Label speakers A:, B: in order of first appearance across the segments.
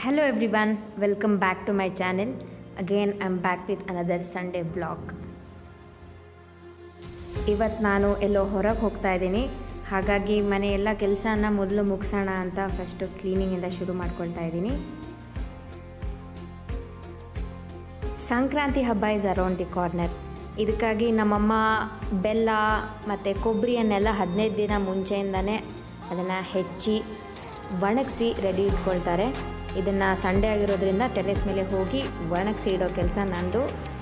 A: Hello everyone, welcome back to my channel. Again, I'm back with another Sunday vlog. ಇವತ್ತು ನಾನು ಎಲ್ಲೋ ಹೊರಗೆ ಹೋಗ್ತಾ ಇದ್ದೀನಿ ಹಾಗಾಗಿ ಮನೆ ಎಲ್ಲ ಕೆಲಸನ ಮೊದಲು ಮುಗಿಸೋಣ ಅಂತ ಫಸ್ಟು ಕ್ಲೀನಿಂಗಿಂದ ಶುರು ಮಾಡ್ಕೊಳ್ತಾ ಇದ್ದೀನಿ ಸಂಕ್ರಾಂತಿ ಹಬ್ಬ ಇಸ್ ಅರೌಂಡ್ ದಿ ಕಾರ್ನರ್ ಇದಕ್ಕಾಗಿ ನಮ್ಮಮ್ಮ ಬೆಲ್ಲ ಮತ್ತು ಕೊಬ್ಬರಿಯನ್ನೆಲ್ಲ ಹದಿನೈದು ದಿನ ಮುಂಚೆಯಿಂದನೇ ಅದನ್ನು ಹೆಚ್ಚಿ ಒಣಗಿಸಿ ರೆಡಿ ಇಟ್ಕೊಳ್ತಾರೆ ಇದನ್ನು ಸಂಡೇ ಆಗಿರೋದ್ರಿಂದ ಟೆರೆಸ್ ಮೇಲೆ ಹೋಗಿ ಒಣಗಿಸಿ ಇಡೋ ಕೆಲಸ ನಂದು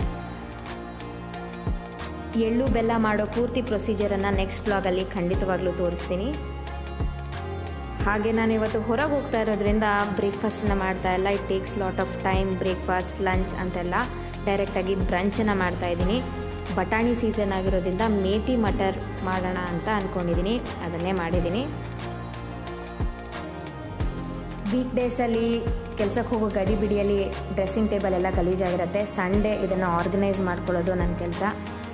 A: ಎಳ್ಳು ಬೆಲ್ಲ ಮಾಡೋ ಪೂರ್ತಿ ಪ್ರೊಸೀಜರನ್ನು ನೆಕ್ಸ್ಟ್ ಬ್ಲಾಗಲ್ಲಿ ಖಂಡಿತವಾಗ್ಲೂ ತೋರಿಸ್ತೀನಿ ಹಾಗೆ ನಾನು ಇವತ್ತು ಹೊರಗೆ ಹೋಗ್ತಾ ಇರೋದ್ರಿಂದ ಬ್ರೇಕ್ಫಾಸ್ಟನ್ನ ಮಾಡ್ತಾ ಇಲ್ಲ it takes lot of time breakfast lunch ಅಂತೆಲ್ಲ ಡೈರೆಕ್ಟಾಗಿ ಬ್ರಂಚನ್ನು ಮಾಡ್ತಾ ಇದ್ದೀನಿ ಬಟಾಣಿ ಸೀಸನ್ ಆಗಿರೋದ್ರಿಂದ ಮೇಥಿ ಮಟರ್ ಮಾಡೋಣ ಅಂತ ಅಂದ್ಕೊಂಡಿದ್ದೀನಿ ಅದನ್ನೇ ಮಾಡಿದ್ದೀನಿ ವೀಕ್ ಡೇಸಲ್ಲಿ ಕೆಲಸಕ್ಕೆ ಹೋಗೋ ಗಡಿ ಬಿಡಿಯಲ್ಲಿ ಡ್ರೆಸ್ಸಿಂಗ್ ಟೇಬಲ್ ಎಲ್ಲ ಗಲೀಜಾಗಿರುತ್ತೆ ಸಂಡೇ ಇದನ್ನು ಆರ್ಗನೈಸ್ ಮಾಡ್ಕೊಳ್ಳೋದು ನನ್ನ ಕೆಲಸ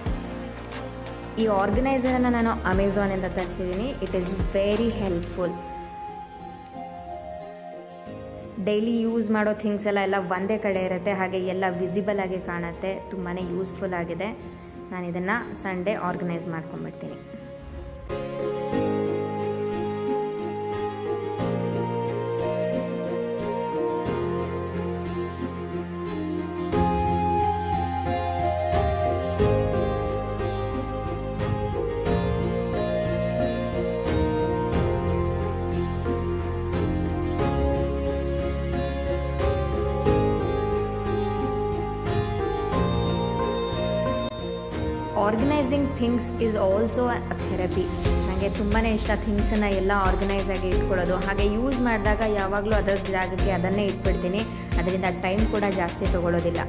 A: ಈ ಆರ್ಗನೈಸರನ್ನು ನಾನು ಅಮೆಝಾನಿಂದ ತರಿಸಿದ್ದೀನಿ it is very helpful daily use ಮಾಡೋ ಥಿಂಗ್ಸ್ ಎಲ್ಲ ಎಲ್ಲ ಒಂದೇ ಕಡೆ ಇರುತ್ತೆ ಹಾಗೆ ಎಲ್ಲ ವಿಸಿಬಲ್ ಆಗಿ ಕಾಣುತ್ತೆ ತುಂಬಾ ಯೂಸ್ಫುಲ್ ಆಗಿದೆ ನಾನು ಇದನ್ನು ಸಂಡೇ ಆರ್ಗನೈಸ್ ಮಾಡ್ಕೊಂಡ್ಬಿಡ್ತೀನಿ organising things is also a therapy ನನಗೆ ತುಂಬಾ ಇಷ್ಟ ಥಿಂಗ್ಸನ್ನು ಎಲ್ಲ ಆರ್ಗನೈಸ್ ಆಗಿ ಇಟ್ಕೊಳ್ಳೋದು ಹಾಗೆ ಯೂಸ್ ಮಾಡಿದಾಗ ಯಾವಾಗಲೂ ಅದರ ಜಾಗಕ್ಕೆ ಅದನ್ನೇ ಇಟ್ಬಿಡ್ತೀನಿ ಅದರಿಂದ ಟೈಮ್ ಕೂಡ ಜಾಸ್ತಿ ತೊಗೊಳ್ಳೋದಿಲ್ಲ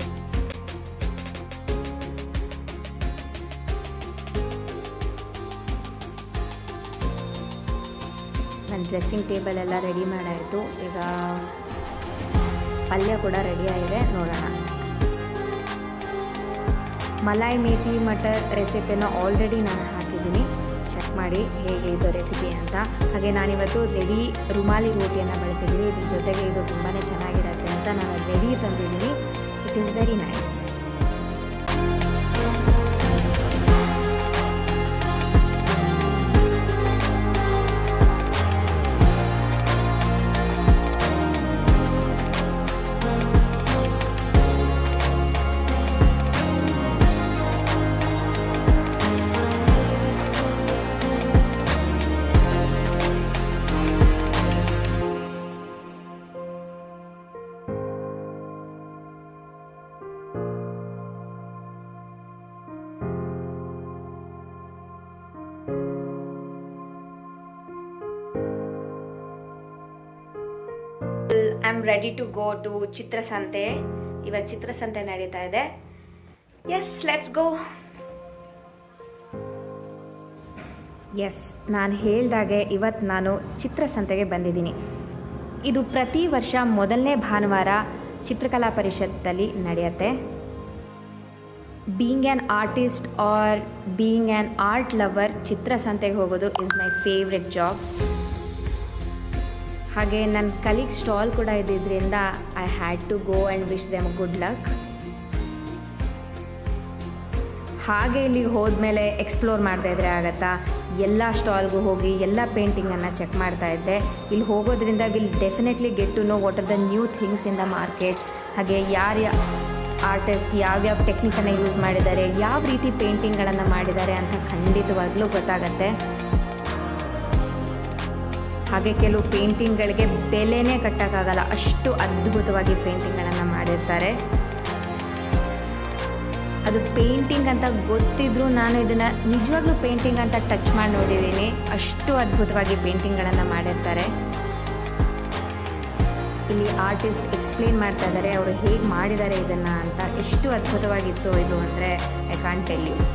A: ನನ್ನ ಡ್ರೆಸ್ಸಿಂಗ್ ಟೇಬಲ್ ಎಲ್ಲ ರೆಡಿ ಮಾಡಾಯಿತು ಈಗ ಪಲ್ಯ ಕೂಡ ರೆಡಿ ಆಗಿದೆ ನೋಡೋಣ ಮಲಾಯ್ ಮೇಥಿ ಮಟರ್ ರೆಸಿಪಿನ ಆಲ್ರೆಡಿ ನಾನು ಹಾಕಿದ್ದೀನಿ ಚೆಕ್ ಮಾಡಿ ಹೇಗೆ ಇದು ರೆಸಿಪಿ ಅಂತ ಹಾಗೆ ನಾನಿವತ್ತು ರೆಡಿ ರುಮಾಲಿ ರೋಟಿಯನ್ನು ಬಳಸಿದ್ದೀನಿ ಇದ್ರ ಜೊತೆಗೆ ಇದು ತುಂಬಾ ಚೆನ್ನಾಗಿರುತ್ತೆ ಅಂತ ನಾನು ರೆಡಿ ತಂದಿದ್ದೀನಿ it is very nice I am ready to go to Chitrasanthe ಇವತ್ತು ಚಿತ್ರಸಂತೆ ನಡೀತಾ ಇದೆ ಎಸ್ ಲೆಟ್ಸ್ ಗೋ ಎಸ್ ನಾನು ಹೇಳ್ದಾಗೆ ಇವತ್ತು ನಾನು ಚಿತ್ರಸಂತೆಗೆ ಬಂದಿದ್ದೀನಿ ಇದು ಪ್ರತಿ ವರ್ಷ ಮೊದಲನೇ ಭಾನುವಾರ ಚಿತ್ರಕಲಾ ಪರಿಷತ್ತಲ್ಲಿ ನಡೆಯುತ್ತೆ being an artist or being an art lover ಚಿತ್ರಸಂತೆಗೆ ಹೋಗೋದು ಇಸ್ ಮೈ ಫೇವ್ರೆಟ್ ಜಾಬ್ ಹಾಗೆ ನನ್ನ ಕಲೀಗ್ ಸ್ಟಾಲ್ ಕೂಡ ಇದ್ದಿದ್ದರಿಂದ I had to go and wish them good luck ಹಾಗೆ ಇಲ್ಲಿಗೆ ಹೋದ್ಮೇಲೆ ಎಕ್ಸ್ಪ್ಲೋರ್ ಮಾಡ್ತಾ ಇದ್ರೆ ಆಗತ್ತಾ ಎಲ್ಲ ಸ್ಟಾಲ್ಗೂ ಹೋಗಿ ಎಲ್ಲ ಪೇಂಟಿಂಗನ್ನು ಚೆಕ್ ಮಾಡ್ತಾ ಇದ್ದೆ ಇಲ್ಲಿ ಹೋಗೋದ್ರಿಂದ will definitely get to know what are the new things in the market ಹಾಗೆ ಯಾರು ಆರ್ಟಿಸ್ಟ್ ಯಾವ್ಯಾವ ಟೆಕ್ನಿಕನ್ನು ಯೂಸ್ ಮಾಡಿದ್ದಾರೆ ಯಾವ ರೀತಿ ಪೇಂಟಿಂಗ್ಗಳನ್ನು ಮಾಡಿದ್ದಾರೆ ಅಂತ ಖಂಡಿತವಾಗ್ಲೂ ಗೊತ್ತಾಗತ್ತೆ ಹಾಗೆ ಕೆಲವು ಪೇಂಟಿಂಗ್ಗಳಿಗೆ ಬೆಲೆನೇ ಕಟ್ಟೋಕ್ಕಾಗಲ್ಲ ಅಷ್ಟು ಅದ್ಭುತವಾಗಿ ಪೇಂಟಿಂಗ್ಗಳನ್ನು ಮಾಡಿರ್ತಾರೆ ಅದು ಪೇಂಟಿಂಗ್ ಅಂತ ಗೊತ್ತಿದ್ರೂ ನಾನು ಇದನ್ನು ನಿಜವಾಗ್ಲೂ ಪೇಂಟಿಂಗ್ ಅಂತ ಟಚ್ ಮಾಡಿ ನೋಡಿದ್ದೀನಿ ಅಷ್ಟು ಅದ್ಭುತವಾಗಿ ಪೇಂಟಿಂಗ್ಗಳನ್ನು ಮಾಡಿರ್ತಾರೆ ಇಲ್ಲಿ ಆರ್ಟಿಸ್ಟ್ ಎಕ್ಸ್ಪ್ಲೇನ್ ಮಾಡ್ತಾ ಇದ್ದಾರೆ ಅವರು ಹೇಗೆ ಮಾಡಿದ್ದಾರೆ ಇದನ್ನು ಅಂತ ಎಷ್ಟು ಅದ್ಭುತವಾಗಿತ್ತು ಇದು ಅಂದರೆ ಐ ಕಾಂಟ್ ಟೆಲ್ ಯು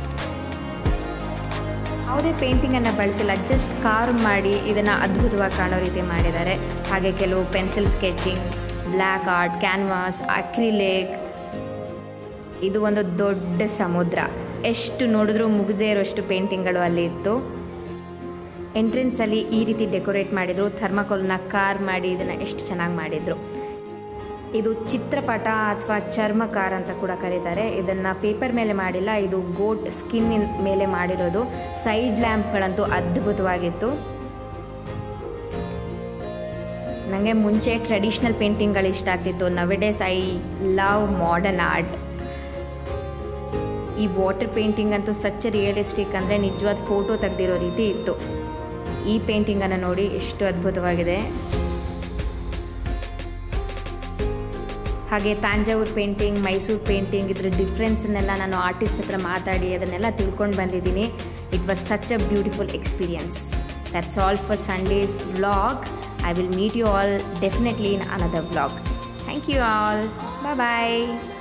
A: ಯಾವುದೇ ಪೇಂಟಿಂಗನ್ನು ಬಳಸಿಲ್ಲ ಜಸ್ಟ್ ಕಾರ್ ಮಾಡಿ ಇದನ್ನು ಅದ್ಭುತವಾಗಿ ಕಾಣೋ ರೀತಿ ಮಾಡಿದ್ದಾರೆ ಹಾಗೆ ಕೆಲವು pencil sketching black art canvas acrylic ಇದು ಒಂದು ದೊಡ್ಡ ಸಮುದ್ರ ಎಷ್ಟು ನೋಡಿದ್ರೂ ಮುಗದೇ ಇರೋಷ್ಟು ಪೇಂಟಿಂಗ್ಗಳು ಅಲ್ಲಿ ಇತ್ತು ಎಂಟ್ರೆನ್ಸಲ್ಲಿ ಈ ರೀತಿ ಡೆಕೋರೇಟ್ ಮಾಡಿದರು ಥರ್ಮಾಕೋಲ್ನ ಕಾರ್ ಮಾಡಿ ಇದನ್ನು ಎಷ್ಟು ಚೆನ್ನಾಗಿ ಮಾಡಿದರು ಇದು ಚಿತ್ರಪಟ ಅಥವಾ ಚರ್ಮಕಾರ ಅಂತ ಕೂಡ ಕರೀತಾರೆ ಇದನ್ನು ಪೇಪರ್ ಮೇಲೆ ಮಾಡಿಲ್ಲ ಇದು ಗೋಟ್ ಸ್ಕಿನ್ ಮೇಲೆ ಮಾಡಿರೋದು ಸೈಡ್ ಲ್ಯಾಂಪ್ಗಳಂತೂ ಅದ್ಭುತವಾಗಿತ್ತು ನನಗೆ ಮುಂಚೆ ಟ್ರೆಡಿಷ್ನಲ್ ಪೇಂಟಿಂಗ್ಗಳು ಇಷ್ಟ ಆಗ್ತಿತ್ತು nowadays I love modern art ಈ ವಾಟರ್ ಪೇಂಟಿಂಗ್ ಅಂತೂ ಸಚ್ಚ ರಿಯಲಿಸ್ಟಿಕ್ ಅಂದರೆ ನಿಜವಾದ ಫೋಟೋ ತೆಗೆದಿರೋ ರೀತಿ ಇತ್ತು ಈ ಪೇಂಟಿಂಗನ್ನು ನೋಡಿ ಎಷ್ಟು ಅದ್ಭುತವಾಗಿದೆ ಹಾಗೆ ತಾಂಜಾವೂರ್ ಪೇಂಟಿಂಗ್ ಮೈಸೂರು ಪೇಂಟಿಂಗ್ ಇದ್ರ ಡಿಫ್ರೆನ್ಸನ್ನೆಲ್ಲ ನಾನು ಆರ್ಟಿಸ್ಟ್ ಹತ್ರ ಮಾತಾಡಿ ಅದನ್ನೆಲ್ಲ ತಿಳ್ಕೊಂಡು ಬಂದಿದ್ದೀನಿ it was such a beautiful experience that's all for Sunday's vlog I will meet you all definitely in another vlog. Thank you all. Bye bye.